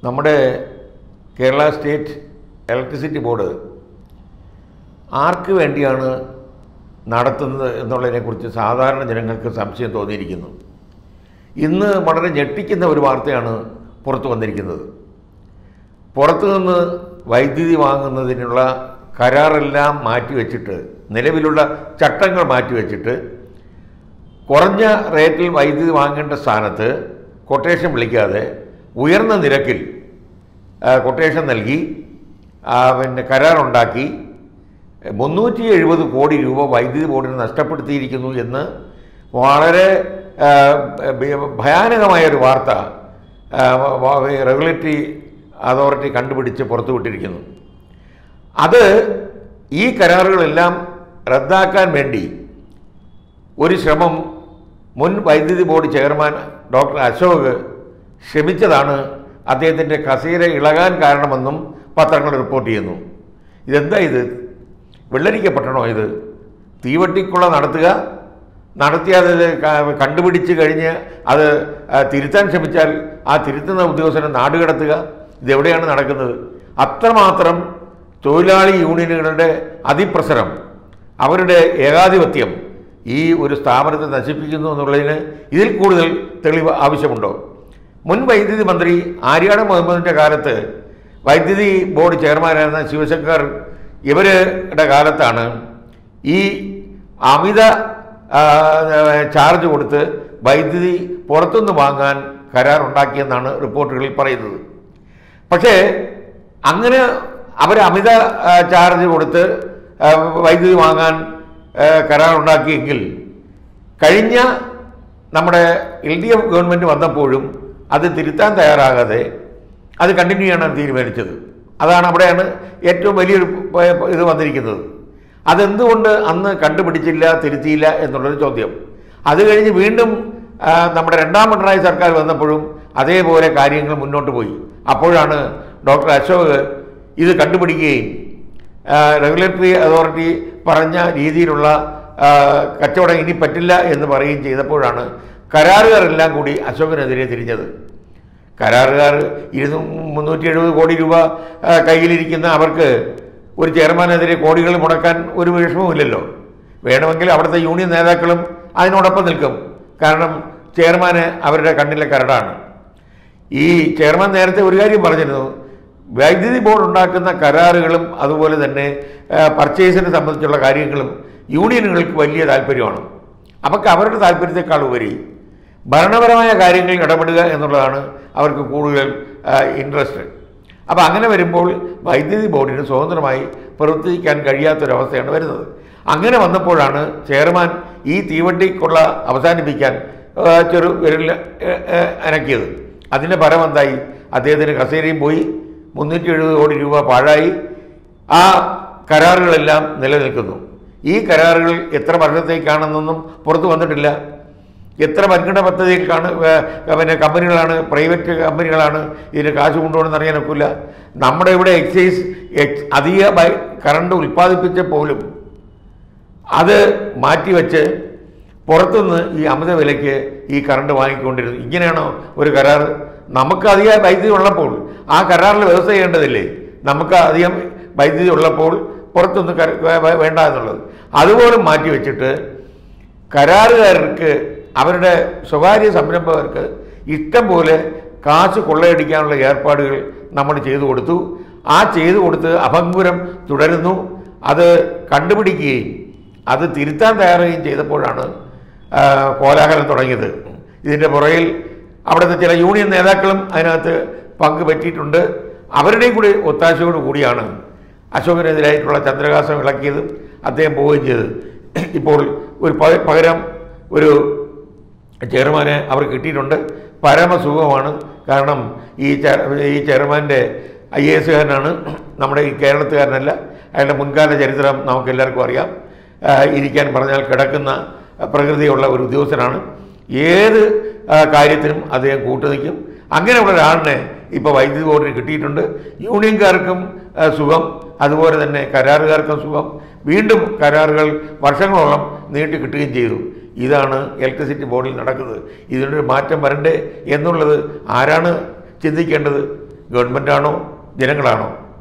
നമ്മുടെ Kerala state electricity board ആർക്ക് വേണ്ടിയാണ് നടത്തുന്നത് എന്നുള്ളതിനെക്കുറിച്ച് സാധാരണ ജനങ്ങൾക്ക് സംശയം തോന്നിയിരിക്കുന്നു ഇന്ന് വളരെ ഞെട്ടിക്കുന്ന ഒരു വാർത്തയാണ് പുറത്തു വന്നിരിക്കുന്നത് പുറത്തു നിന്ന് വൈദ്യുതി വാങ്ങുന്നതിനുള്ള കരാറെല്ലാം മാറ്റിവെച്ചിട്ട് നിലവിലുള്ള ചട്ടങ്ങൾ മാറ്റിവെച്ചിട്ട് കുറഞ്ഞ റേറ്റിൽ വൈദ്യുതി വാങ്ങേണ്ട സ്ഥാനത്ത് കൊട്ടേഷൻ വിളിക്കാതെ ഉയർന്ന നിരക്കിൽ ആ, കൊട്ടേഷൻ നൽകി ആ, പിന്നെ കരാറുണ്ടാക്കി മുന്നൂറ്റി എഴുപത് കോടി രൂപ വൈദ്യുതി ബോർഡിന് നഷ്ടപ്പെടുത്തിയിരിക്കുന്നു എന്ന് വളരെ ആ, ഭ- ഭയാനകമായൊരു വാർത്ത റെഗുലേറ്ററി അതോറിറ്റി കണ്ടുപിടിച്ച് പുറത്തുവിട്ടിരിക്കുന്നു അത് ഈ കരാറുകളെല്ലാം റദ്ദാക്കാൻ വേണ്ടി ഒരു ശ്രമം മുൻ വൈദ്യുതി ബോർഡ് ചെയർമാൻ ഡോക്ടർ അശോക് ശ്രമിച്ചതാണ് അദ്ദേഹത്തിൻ്റെ കസേര ഇളകാൻ കാരണമെന്നും പത്രങ്ങൾ റിപ്പോർട്ട് ചെയ്യുന്നു ഇതെന്താ ഇത് വെള്ളരിക്കപ്പെട്ടണോ ഇത് തീവട്ടിക്കുള്ള നടത്തുക നടത്തിയാൽ അത് ക- കണ്ടുപിടിച്ച് കഴിഞ്ഞ് അത് ആ, തിരുത്താൻ ശ്രമിച്ചാൽ ആ തിരുത്തുന്ന ഉദ്യോഗസ്ഥനെ നാടുകടത്തുക ഇതെവിടെയാണ് നടക്കുന്നത് അത്രമാത്രം തൊഴിലാളി യൂണിയനുകളുടെ അതിപ്രസരം അവരുടെ ഏകാധിപത്യം ഈ ഒരു സ്ഥാപനത്തെ നശിപ്പിക്കുന്നു എന്നുള്ളതിന് ഇതിൽ കൂടുതൽ തെളിവ് ആവശ്യമുണ്ടോ മുൻ വൈദ്യുതി മന്ത്രി ആര്യാട് മുഹമ്മദിൻ്റെ കാലത്ത് വൈദ്യുതി ബോർഡ് ചെയർമാനായിരുന്ന ശിവശങ്കർ ഇവരുടെ കാലത്താണ് ഈ അമിത ആ, ചാർജ് കൊടുത്ത് വൈദ്യുതി പുറത്തുനിന്ന് വാങ്ങാൻ കരാറുണ്ടാക്കിയെന്നാണ് റിപ്പോർട്ടുകളിൽ പറയുന്നത് പക്ഷേ അങ്ങനെ അവർ അമിത ആ, ചാർജ് കൊടുത്ത് ആ, വൈദ്യുതി വാങ്ങാൻ ആ, കരാറുണ്ടാക്കിയെങ്കിൽ കഴിഞ്ഞ നമ്മുടെ എൽ ഡി എഫ് ഗവൺമെൻറ് വന്നപ്പോഴും അത് തിരുത്താൻ തയ്യാറാകാതെ അത് കണ്ടിന്യൂ ചെയ്യാനാണ് തീരുമാനിച്ചത് അതാണ് അവിടെയാണ് ഏറ്റവും വലിയൊരു പ- പ- ഇത് വന്നിരിക്കുന്നത് അതെന്തുകൊണ്ട് അന്ന് കണ്ടുപിടിച്ചില്ല തിരുത്തിയില്ല എന്നുള്ളൊരു ചോദ്യം അത് കഴിഞ്ഞ് വീണ്ടും ആ, നമ്മുടെ രണ്ടാം പിണറായി സർക്കാർ വന്നപ്പോഴും അതേപോലെ കാര്യങ്ങൾ മുന്നോട്ട് പോയി അപ്പോഴാണ് ഡോക്ടർ അശോക് ഇത് കണ്ടുപിടിക്കുകയും റെഗുലേറ്ററി അതോറിറ്റി പറഞ്ഞ രീതിയിലുള്ള ആ, കച്ചവടം ഇനി പറ്റില്ല എന്ന് പറയുകയും ചെയ്തപ്പോഴാണ് കരാറുകാരെല്ലാം കൂടി അശോകനെതിരെ തിരിഞ്ഞത് കരാറുകാർ ഇരുന്നൂ മുന്നൂറ്റി എഴുപത് കോടി രൂപ ആ, കയ്യിലിരിക്കുന്ന അവർക്ക് ഒരു ചെയർമാനെതിരെ കോടികൾ മുടക്കാൻ ഒരു വിഷമവുമില്ലല്ലോ വേണമെങ്കിൽ അവിടുത്തെ യൂണിയൻ നേതാക്കളും അതിനോടൊപ്പം നിൽക്കും കാരണം ചെയർമാന് അവരുടെ കണ്ണിലെ കരടാണ് ഈ ചെയർമാൻ നേരത്തെ ഒരു കാര്യം പറഞ്ഞിരുന്നു വൈദ്യുതി ബോർഡ് ഉണ്ടാക്കുന്ന കരാറുകളും അതുപോലെ തന്നെ പർച്ചേസിനെ സംബന്ധിച്ചുള്ള കാര്യങ്ങളും യൂണിയനുകൾക്ക് വലിയ താല്പര്യമാണ് അവർക്ക് അവരുടെ താല്പര്യത്തെക്കാൾ ഉപരി ഭരണപരമായ കാര്യങ്ങളിൽ ഇടപെടുക എന്നുള്ളതാണ് അവർക്ക് കൂടുതൽ ഇൻട്രസ്റ്റ് അപ്പോൾ അങ്ങനെ വരുമ്പോൾ വൈദ്യുതി ബോർഡിന് സ്വതന്ത്രമായി പ്രവർത്തിക്കാൻ കഴിയാത്തൊരവസ്ഥയാണ് വരുന്നത് അങ്ങനെ വന്നപ്പോഴാണ് ചെയർമാൻ ഈ തീവണ്ടിക്കുള്ള അവസാനിപ്പിക്കാൻ ആ, ചെറു വിരൽ ഏ, ഏ, അനക്കിയത് അതിൻ്റെ ഫലം എന്തായി അദ്ദേഹത്തിന് കസേരയും പോയി മുന്നൂറ്റി എഴുപത് കോടി രൂപ പാഴായി ആ കരാറുകളെല്ലാം നിലനിൽക്കുന്നു ഈ കരാറുകൾ എത്ര വർഷത്തേക്കാണെന്നൊന്നും പുറത്തു വന്നിട്ടില്ല എത്ര വൻകിട പദ്ധതിയിൽ കാണ ഏ, പിന്നെ കമ്പനികളാണ് പ്രൈവറ്റ് കമ്പനികളാണ് ഇതിന് കാശ് കൊണ്ടുപോകണമെന്ന് അറിയാൻ ഒക്കില്ല നമ്മുടെ ഇവിടെ എക്സൈസ് എക്സ് അധിക ബൈ- കറണ്ട് ഉൽപ്പാദിപ്പിച്ച പോലും അത് മാറ്റിവെച്ച് പുറത്തുനിന്ന് ഈ അമിത വിലയ്ക്ക് ഈ കറണ്ട് വാങ്ങിക്കൊണ്ടിരുന്നു ഇങ്ങനെയാണോ ഒരു കരാർ നമുക്ക് അധികം വൈദ്യുതി ഉള്ളപ്പോൾ ആ കരാറിൽ വ്യവസ്ഥ ചെയ്യേണ്ടതില്ലേ നമുക്ക് അധികം വൈദ്യുതി ഉള്ളപ്പോൾ പുറത്തുനിന്ന് കര- വേ- വേ- വേണ്ട എന്നുള്ളത് അതുപോലും മാറ്റിവെച്ചിട്ട് കരാറുകാർക്ക് അവരുടെ സ്വകാര്യ സംരംഭകർക്ക് ഇഷ്ടം പോലെ കാശ് കൊള്ളയടിക്കാനുള്ള ഏർപ്പാടുകൾ നമ്മൾ ചെയ്തു കൊടുത്തു ആ ചെയ്തു കൊടുത്ത് അഭംഗുരം തുടരുന്നു അത് കണ്ടുപിടിക്കുകയും അത് തിരുത്താൻ തയ്യാറുകയും ചെയ്തപ്പോഴാണ് ആ, കോലാഹലം തുടങ്ങിയത് ഇതിൻ്റെ പുറകിൽ അവിടുത്തെ ചില യൂണിയൻ നേതാക്കളും അതിനകത്ത് പങ്ക് പറ്റിയിട്ടുണ്ട് അവരുടെയും കൂടി ഒത്താശയോട് കൂടിയാണ് അശോകനെതിരായിട്ടുള്ള ചന്ദ്രഹാസം ഇളക്കിയതും അദ്ദേഹം പോവുകയും ചെയ്തത് ഇപ്പോൾ ഒരു പക- പകരം ഒരു ചെയർമാനെ അവർ കിട്ടിയിട്ടുണ്ട് പരമസുഖമാണ് കാരണം ഈ ചെയർ- ഈ ചെയർമാൻ്റെ ഐ എ എസുകാരനാണ് നമ്മുടെ ഈ കേരളത്തുകാരനല്ല അയാളുടെ മുൻകാല ചരിത്രം നമുക്ക് എല്ലാവർക്കും അറിയാം ആ, ഇരിക്കാൻ പറഞ്ഞാൽ കിടക്കുന്ന പ്രകൃതിയുള്ള ഒരു ഉദ്യോഗസ്ഥനാണ് ഏത് ആ, കാര്യത്തിനും അദ്ദേഹം കൂട്ടുനിൽക്കും അങ്ങനെയുള്ള ഒരാളിനെ ഇപ്പോൾ വൈദ്യുതി ബോർഡിന് കിട്ടിയിട്ടുണ്ട് യൂണിയൻകാർക്കും ആ, സുഖം അതുപോലെ തന്നെ കരാറുകാർക്കും സുഖം വീണ്ടും കരാറുകൾ വർഷങ്ങളോളം നീട്ടി കിട്ടുകയും ചെയ്തു ഇതാണ് ഇലക്ട്രിസിറ്റി ബോർഡിൽ നടക്കുന്നത് ഇതിനൊരു മാറ്റം വരണ്ടേ എന്നുള്ളത് ആരാണ് ചിന്തിക്കേണ്ടത് ഗവൺമെൻറ്റാണോ ജനങ്ങളാണോ